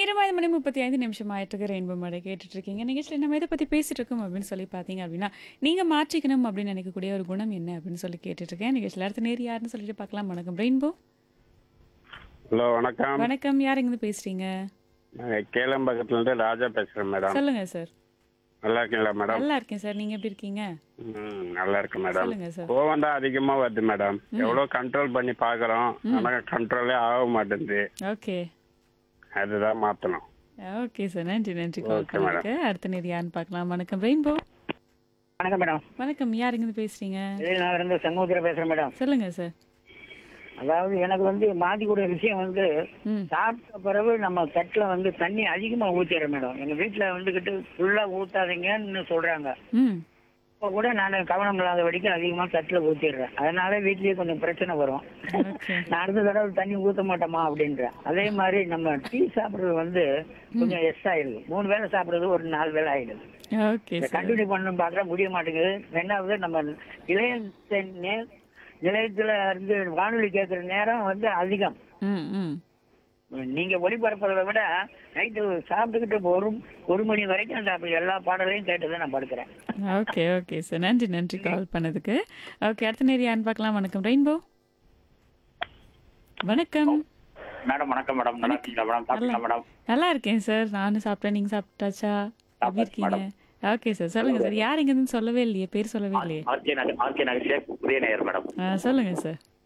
நேரம் ஐந்து மணி முப்பத்தி ஐந்து நிமிஷம் ஆயிட்டு ரெயின்போ மழை கேட்டுட்டு இருக்கீங்க நிகழ்ச்சியில் நம்ம எதை பற்றி பேசிட்டு இருக்கோம் அப்படின்னு சொல்லி பார்த்தீங்க அப்படின்னா நீங்கள் மாற்றிக்கணும் அப்படின்னு நினைக்கக்கூடிய ஒரு குணம் என்ன அப்படின்னு சொல்லி கேட்டுட்டு இருக்கேன் நிகழ்ச்சியில் அடுத்த நேர் யாருன்னு சொல்லிட்டு பார்க்கலாம் வணக்கம் ரெயின்போ ஹலோ வணக்கம் வணக்கம் யார் எங்கேருந்து பேசுறீங்க நான் கேளம்பக்கத்துல இருந்து ராஜா பேசுறேன் மேடம் சொல்லுங்க சார் நல்லா இருக்கீங்களா மேடம் நல்லா இருக்கேன் சார் நீங்க எப்படி இருக்கீங்க ம் நல்லா இருக்கு மேடம் சொல்லுங்க சார் கோவம் தான் அதிகமா வருது மேடம் எவ்வளவு கண்ட்ரோல் பண்ணி பாக்குறோம் ஆனா கண்ட்ரோலே ஆக மாட்டேங்குது ஓகே அதுதான் மாத்தணும் ஓகே சார் நன்றி நன்றி கால் Okay, madam. பண்ணதுக்கு அடுத்த நேர் யாருன்னு பார்க்கலாம் வணக்கம் ரெயின்போ வணக்கம் மேடம் வணக்கம் யார் எங்கேருந்து பேசுறீங்க நான் இருந்து சண்முகத்தில் பேசுறேன் மேடம் சொல்லுங்க சார் அதாவது எனக்கு வந்து மாத்திக்கூடிய விஷயம் வந்து ம் சாப்பிட்ட பிறகு நம்ம தட்டில் வந்து தண்ணி அதிகமா ஊத்திடுறேன் மேடம் எங்க வீட்டுல வந்துகிட்டு ஃபுல்லா ஊத்தாதீங்கன்னு சொல்றாங்க ம் இப்போ கூட நான் கவனம் இல்லாத வரைக்கும் அதிகமா தட்டில் ஊத்திடுறேன் அதனால வீட்லயே கொஞ்சம் பிரச்சனை வரும் ஓகே நான் அடுத்த தடவை தண்ணி ஊத்த மாட்டோமா அப்படின்றேன் அதே மாதிரி நம்ம டீ சாப்பிடுறது வந்து கொஞ்சம் எஸ் ஆயிடுது மூணு வேளை சாப்பிடுறது ஒரு நாலு வேளை ஆயிடுது ஓகே சார் கண்டினியூ பண்ணணும் பார்க்குற முடிய மாட்டேங்குது ரெண்டாவது நம்ம இளைய நே- நிலையத்துல இருந்து வானொலி கேட்குற நேரம் வந்து அதிகம் ம் ம் நீங்க ஒளிபரப்புறதை விட நைட்டு சாப்பிட்டுக்கிட்டு ஒரு ஒரு மணி வரைக்கும் அந்த அப்படி எல்லா பாடலையும் கேட்டு தான் நான் படுக்கிறேன் ஓகே ஓகே சார் நன்றி நன்றி கால் பண்ணதுக்கு ஓகே அடுத்த நேரம் யாருன்னு பார்க்கலாம் வணக்கம் ரெயின்போ வணக்கம் மேடம் வணக்கம் மேடம் நல்லா இருக்கீங்களா மேடம் சாப்பிட்டீங்களா மேடம் நல்லா இருக்கேன் சார் நானும் சாப்பிட்டேன் நீங்க சாப்பிட்டாச்சா எப்படி இருக்கீங்க ஓகே சார் சொல்லுங்க சார் யார் எங்கன்னு சொல்லவே இல்லையே பேர் சொல்லவே இல்லையே ஆர்கே நகர் ஆர்கே நகர் ஷேக் புதிய நேயர் மேடம் ஆ, சொல்லுங்க சார்